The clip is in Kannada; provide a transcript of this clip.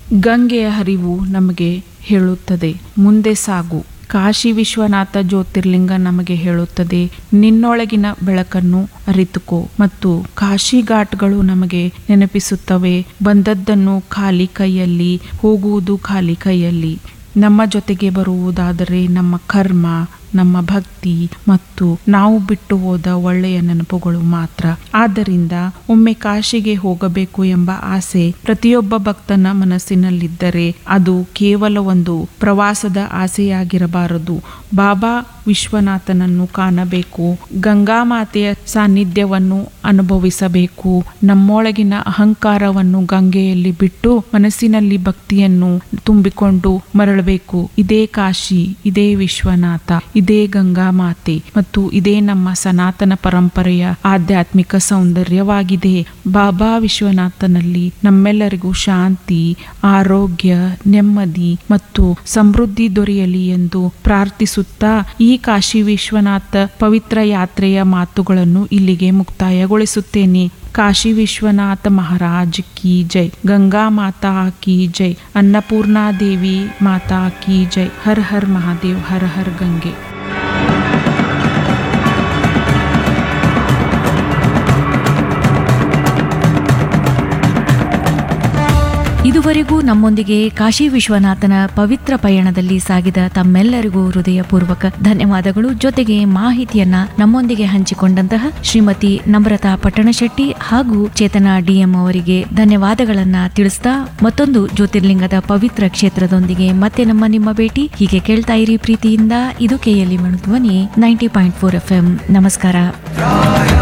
ಗಂಗೆಯ ಹರಿವು ನಮಗೆ ಹೇಳುತ್ತದೆ ಮುಂದೆ ಸಾಗು ಕಾಶಿ ವಿಶ್ವನಾಥ ಜ್ಯೋತಿರ್ಲಿಂಗ ನಮಗೆ ಹೇಳುತ್ತದೆ ನಿನ್ನೊಳಗಿನ ಬೆಳಕನ್ನು ಅರಿತುಕೋ ಮತ್ತು ಕಾಶಿ ಘಾಟ್ಗಳು ನಮಗೆ ನೆನಪಿಸುತ್ತವೆ ಬಂದದ್ದನ್ನು ಖಾಲಿ ಕೈಯಲ್ಲಿ ಹೋಗುವುದು ಖಾಲಿ ಕೈಯಲ್ಲಿ ನಮ್ಮ ಜೊತೆಗೆ ಬರುವುದಾದರೆ ನಮ್ಮ ಕರ್ಮ ನಮ್ಮ ಭಕ್ತಿ ಮತ್ತು ನಾವು ಬಿಟ್ಟು ಹೋದ ಒಳ್ಳೆಯ ನೆನಪುಗಳು ಮಾತ್ರ ಆದ್ದರಿಂದ ಒಮ್ಮೆ ಕಾಶಿಗೆ ಹೋಗಬೇಕು ಎಂಬ ಆಸೆ ಪ್ರತಿಯೊಬ್ಬ ಭಕ್ತನ ಮನಸ್ಸಿನಲ್ಲಿದ್ದರೆ ಅದು ಕೇವಲ ಒಂದು ಪ್ರವಾಸದ ಆಸೆಯಾಗಿರಬಾರದು ಬಾಬಾ ವಿಶ್ವನಾಥನನ್ನು ಕಾಣಬೇಕು ಗಂಗಾಮಾತೆಯ ಸಾನ್ನಿಧ್ಯವನ್ನು ಅನುಭವಿಸಬೇಕು ನಮ್ಮೊಳಗಿನ ಅಹಂಕಾರವನ್ನು ಗಂಗೆಯಲ್ಲಿ ಬಿಟ್ಟು ಮನಸ್ಸಿನಲ್ಲಿ ಭಕ್ತಿಯನ್ನು ತುಂಬಿಕೊಂಡು ಮರಳಬೇಕು ಇದೇ ಕಾಶಿ ಇದೇ ವಿಶ್ವನಾಥ ಇದೇ ಗಂಗಾ ಮಾತೆ ಮತ್ತು ಇದೇ ನಮ್ಮ ಸನಾತನ ಪರಂಪರೆಯ ಆಧ್ಯಾತ್ಮಿಕ ಸೌಂದರ್ಯವಾಗಿದೆ ಬಾಬಾ ವಿಶ್ವನಾಥನಲ್ಲಿ ನಮ್ಮೆಲ್ಲರಿಗೂ ಶಾಂತಿ ಆರೋಗ್ಯ ನೆಮ್ಮದಿ ಮತ್ತು ಸಮೃದ್ಧಿ ದೊರೆಯಲಿ ಎಂದು ಪ್ರಾರ್ಥಿಸುತ್ತಾ ಈ ಕಾಶಿ ವಿಶ್ವನಾಥ ಪವಿತ್ರ ಯಾತ್ರೆಯ ಮಾತುಗಳನ್ನು ಇಲ್ಲಿಗೆ ಮುಕ್ತಾಯಗೊಳಿಸುತ್ತೇನೆ ಕಾಶಿ ವಿಶ್ವನಾಥ ಮಹಾರಾಜ್ ಕಿ ಜೈ ಗಂಗಾ ಮಾತಾ ಕಿ ಜೈ ಅನ್ನಪೂರ್ಣಾ ದೇವಿ ಮಾತಾ ಕಿ ಜೈ ಹರ್ ಹರ್ ಮಹಾದೇವ್ ಹರ ಹರ್ ಗಂಗೆ ಇದುವರೆಗೂ ನಮ್ಮೊಂದಿಗೆ ಕಾಶಿ ವಿಶ್ವನಾಥನ ಪವಿತ್ರ ಪಯಣದಲ್ಲಿ ಸಾಗಿದ ತಮ್ಮೆಲ್ಲರಿಗೂ ಹೃದಯಪೂರ್ವಕ ಧನ್ಯವಾದಗಳು ಜೊತೆಗೆ ಮಾಹಿತಿಯನ್ನ ನಮ್ಮೊಂದಿಗೆ ಹಂಚಿಕೊಂಡಂತಹ ಶ್ರೀಮತಿ ನಮ್ರತಾ ಪಟ್ಟಣಶೆಟ್ಟಿ ಹಾಗೂ ಚೇತನಾ ಡಿಎಂ ಅವರಿಗೆ ಧನ್ಯವಾದಗಳನ್ನ ತಿಳಿಸ್ತಾ ಮತ್ತೊಂದು ಜ್ಯೋತಿರ್ಲಿಂಗದ ಪವಿತ್ರ ಕ್ಷೇತ್ರದೊಂದಿಗೆ ಮತ್ತೆ ನಮ್ಮ ನಿಮ್ಮ ಭೇಟಿ ಹೀಗೆ ಕೇಳ್ತಾ ಇರಿ ಪ್ರೀತಿಯಿಂದ ಇದು ಕೆಎಲ್ಇ ಮಣಧ್ವನಿ ನೈಂಟಿ ಪಾಯಿಂಟ್ ಫೋರ್ ಎಫ್ ನಮಸ್ಕಾರ